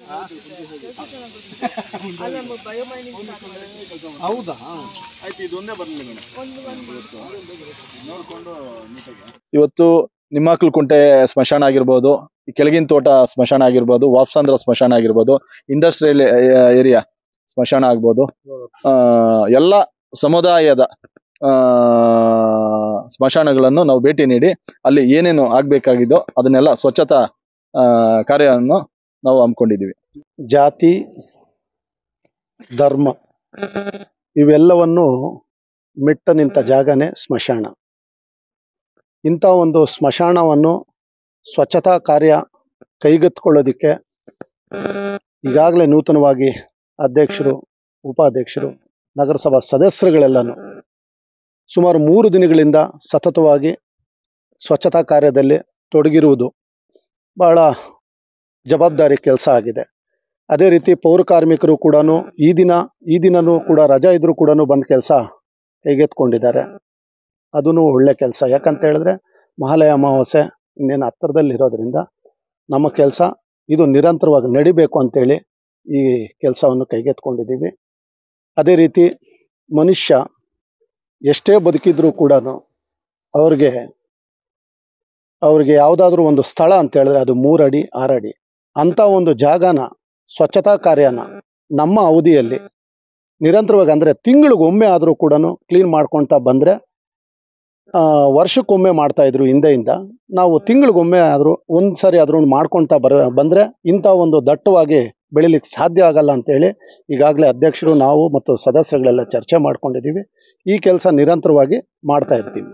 ಅಲ್ಲಿ ನಮಗೆ ಬಯೋಮೈನಿಂಗ್ ಸ್ಟಾರ್ಟ್ ಮಾಡಿದ್ವಿ ಹೌದಾ ಆಯ್ತು ಇದೊಂದೇ ಬರಲಿ ಮೇಡಮ್ ಒಂದು ಒಂದು ನೋಡ್ಕೊಂಡು ನೀಟಾಗಿ ಇವತ್ತು ನಿಮ್ಮಾಕ್ಲು ಕುಂಟೆ ಸ್ಮಶಾನ ಆಗಿರ್ಬೋದು ಈ ಕೆಳಗಿನ ತೋಟ ಸ್ಮಶಾನ ಆಗಿರ್ಬೋದು ವಾಪ್ಸಾಂದ್ರ ಸ್ಮಶಾನ ಆಗಿರ್ಬೋದು ಇಂಡಸ್ಟ್ರಿಯಲ್ ಏರಿಯಾ ಸ್ಮಶಾನ ಆಗ್ಬೋದು ಆ, ಎಲ್ಲ ಸಮುದಾಯದ ಆ, ಸ್ಮಶಾನಗಳನ್ನು ನಾವು ಭೇಟಿ ನೀಡಿ ಅಲ್ಲಿ ಏನೇನು ಆಗ್ಬೇಕಾಗಿದ್ದೋ ಅದನ್ನೆಲ್ಲ ಸ್ವಚ್ಛತಾ ಆ, ಕಾರ್ಯವನ್ನು ನಾವು ಹಮ್ಮಿಕೊಂಡಿದ್ದೀವಿ ಜಾತಿ ಧರ್ಮ ಇವೆಲ್ಲವನ್ನು ಮೆಟ್ಟ ನಿಂತ ಜಾಗನೇ ಸ್ಮಶಾನ ಇಂಥ ಒಂದು ಸ್ಮಶಾನವನ್ನು ಸ್ವಚ್ಛತಾ ಕಾರ್ಯ ಕೈಗೆತ್ತಿಕೊಳ್ಳೋದಿಕ್ಕೆ ಈಗಾಗಲೇ ನೂತನವಾಗಿ ಅಧ್ಯಕ್ಷರು ಉಪಾಧ್ಯಕ್ಷರು ನಗರಸಭಾ ಸದಸ್ಯರುಗಳೆಲ್ಲನೂ ಸುಮಾರು ಮೂರು ದಿನಗಳಿಂದ ಸತತವಾಗಿ ಸ್ವಚ್ಛತಾ ಕಾರ್ಯದಲ್ಲಿ ತೊಡಗಿರುವುದು ಬಹಳ ಜವಾಬ್ದಾರಿ ಕೆಲಸ ಆಗಿದೆ ಅದೇ ರೀತಿ ಪೌರ ಕಾರ್ಮಿಕರು ಕೂಡ ಈ ದಿನ ಈ ದಿನನೂ ಕೂಡ ರಜಾ ಇದ್ರೂ ಕೂಡ ಬಂದ್ ಕೆಲಸ ಕೈಗೆತ್ಕೊಂಡಿದ್ದಾರೆ ಅದೂ ಒಳ್ಳೆ ಕೆಲಸ ಯಾಕಂತ ಹೇಳಿದ್ರೆ ಮಹಾಲಯ ಅಮಾವಾಸ್ಯೆ ಇನ್ನೇನು ಹತ್ತಿರದಲ್ಲಿ ಇರೋದ್ರಿಂದ ನಮ್ಮ ಕೆಲಸ ಇದು ನಿರಂತರವಾಗಿ ನಡಿಬೇಕು ಅಂತೇಳಿ ಈ ಕೆಲಸವನ್ನು ಕೈಗೆತ್ಕೊಂಡಿದ್ದೀವಿ ಅದೇ ರೀತಿ ಮನುಷ್ಯ ಎಷ್ಟೇ ಬದುಕಿದ್ರೂ ಕೂಡ ಅವ್ರಿಗೆ ಅವ್ರಿಗೆ ಯಾವುದಾದ್ರೂ ಒಂದು ಸ್ಥಳ ಅಂತ ಹೇಳಿದ್ರೆ ಅದು ಮೂರಡಿ ಆರಡಿ ಅಂತ ಒಂದು ಜಾಗನ ಸ್ವಚ್ಛತಾ ಕಾರ್ಯನ ನಮ್ಮ ಅವಧಿಯಲ್ಲಿ ನಿರಂತರವಾಗಿ ಅಂದ್ರೆ ತಿಂಗಳಿಗೊಮ್ಮೆ ಆದರೂ ಕೂಡ ಕ್ಲೀನ್ ಮಾಡ್ಕೊಳ್ತಾ ಬಂದ್ರೆ ಆ, ವರ್ಷಕ್ಕೊಮ್ಮೆ ಮಾಡ್ತಾ ಇದ್ರು ಹಿಂದೆಯಿಂದ ನಾವು ತಿಂಗಳಿಗೊಮ್ಮೆ ಆದರೂ ಒಂದ್ ಸರಿ ಆದ್ರೂ ಮಾಡ್ಕೊಳ್ತಾ ಬರ ಬಂದ್ರೆ ಇಂಥ ಒಂದು ದಟ್ಟವಾಗಿ ಬೆಳಿಲಿಕ್ಕೆ ಸಾಧ್ಯ ಆಗಲ್ಲ ಅಂತೇಳಿ ಈಗಾಗಲೇ ಅಧ್ಯಕ್ಷರು ನಾವು ಮತ್ತು ಸದಸ್ಯರುಗಳೆಲ್ಲ ಚರ್ಚೆ ಮಾಡ್ಕೊಂಡಿದ್ದೀವಿ ಈ ಕೆಲಸ ನಿರಂತರವಾಗಿ ಮಾಡ್ತಾ ಇರ್ತೀವಿ